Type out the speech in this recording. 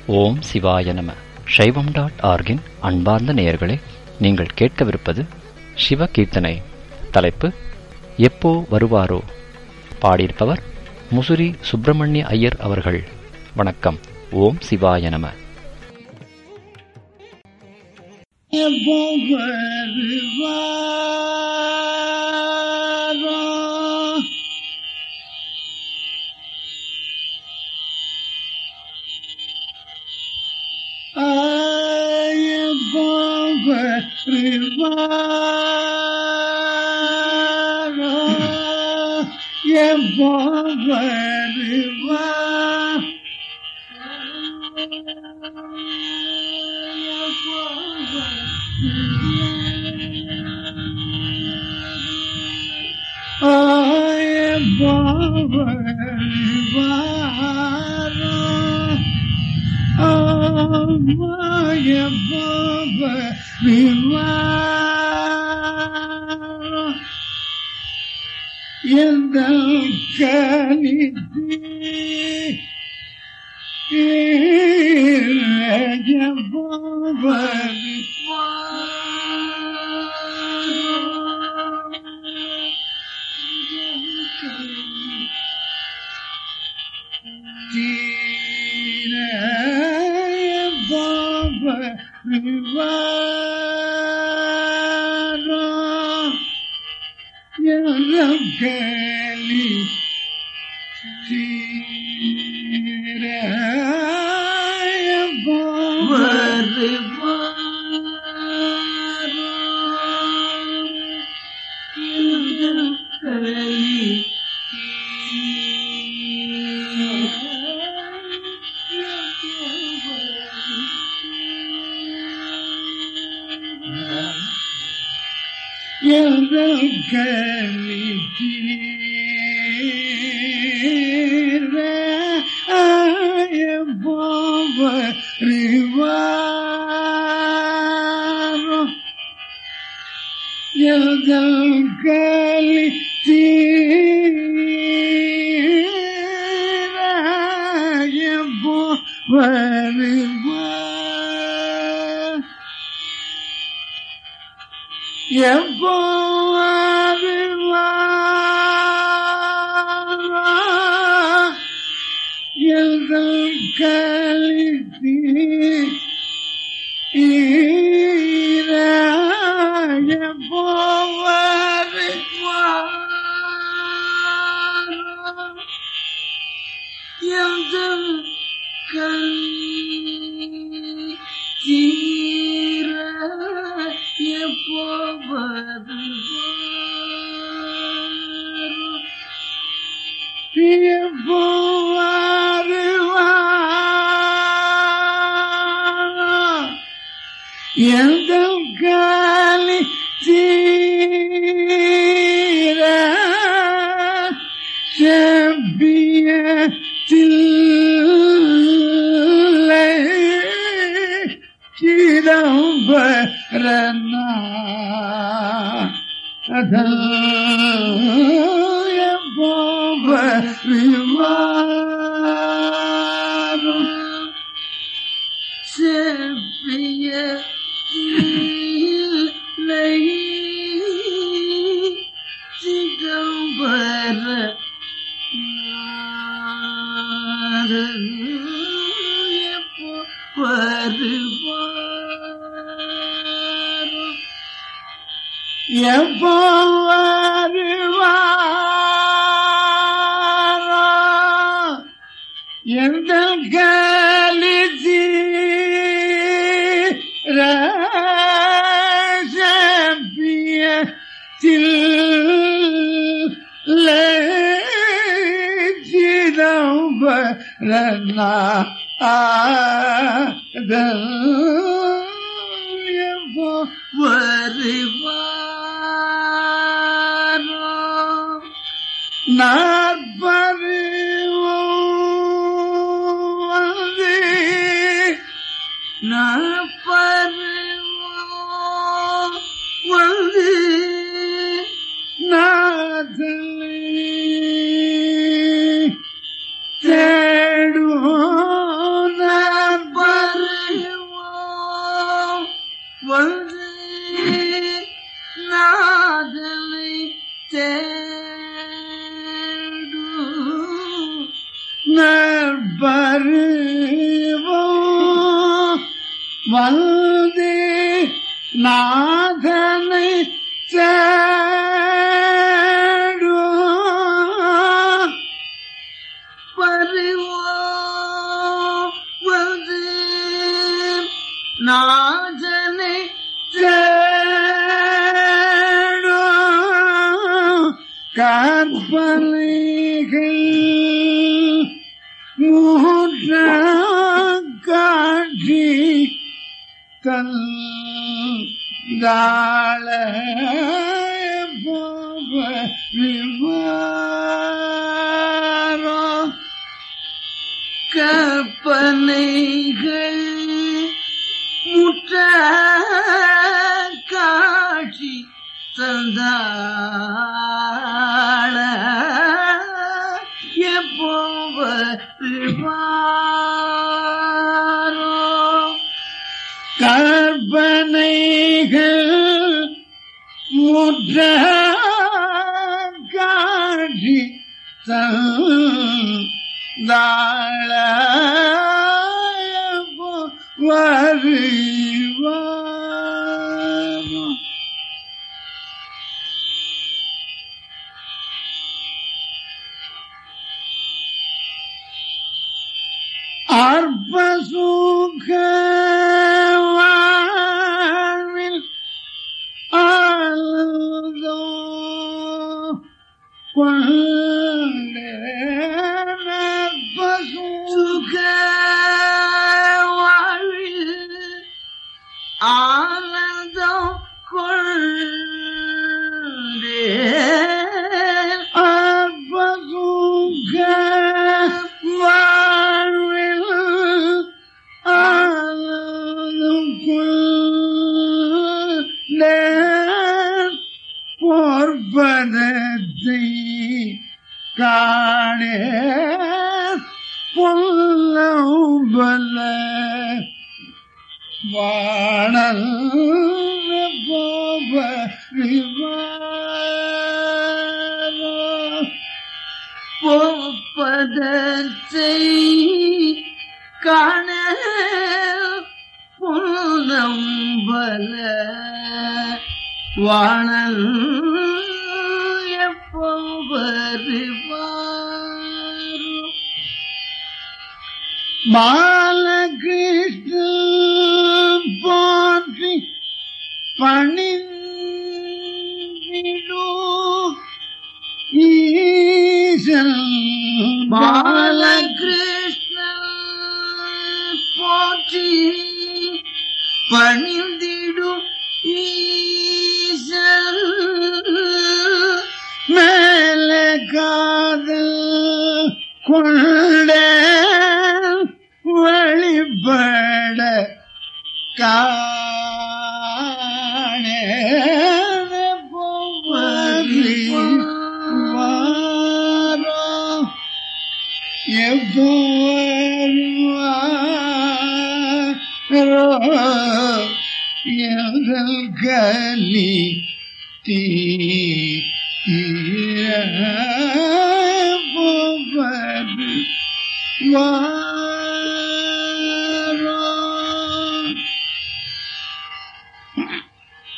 ஓம் சிவாய நம சைவம் டாட் ஆர்கின் அன்பார்ந்த நேயர்களே நீங்கள் கேட்கவிருப்பது சிவ கீர்த்தனை தலைப்பு எப்போ வருவாரோ பாடியிருப்பவர் முசுரி சுப்பிரமணிய ஐயர் அவர்கள் வணக்கம் ஓம் சிவாய நம எப்போ வருவாரோ எப்போ வருவாரோ எப்போ வருவா எந்த கணிதி கேலி Gali வருவா எப்போ எங்கள் கழித்தி எப்போ எங்கள் தீர எப்போ எப்போ எந்த காலி தீர செம்பிய தில்லை சிதம்பரனா அதல் எப்போ வருவாரும் செப்பிய தில்லை சிதம்பர எப்போ வருவாரும் எப்போ வருவாரோ எந்த கலிதி ரசபிய சிதம்பரனா எப்போ வருவாரோ நாற்பது வந்து நாற்பது வந்து நாதலே தேடுவோம் நாற்பது வந்து நாதனை தேடும் பருவோ வந்து நாதனை தேடும் கற்பனைகள் மூன்ற காட்சி தந்தாள போவாரோ கற்பனைகள் முற்ற காட்சி தந்தாள எப்போவாரோ கற்பனைகள் முற்ற காட்சி தாழ வருவாரோ அற்பசுக வாழ்வில் ஆழ்ந்தோ கொண்டே அற்பசுக வாழ்வில் ஆனந்தம் கொண்டே அற்பசுக வாழ்வில் ஆனந்தம் கொண்டே போர்பதத்தை காணே பொல்லம்பல வாணல் போப்பதத்தை காண பொன்னம்பல வாணல் எப்போ வருவாரோ பாலகிருஷ்ண போற்றி பணிந்திடு ஈசன் பாலகிருஷ்ண போற்றி பணிந்திடும் ஈசன் மேல காதல் கொண்ட வழிபட காண வாரோ எப்போ வருவாரோ எங்கள் கலி தீர போவது வா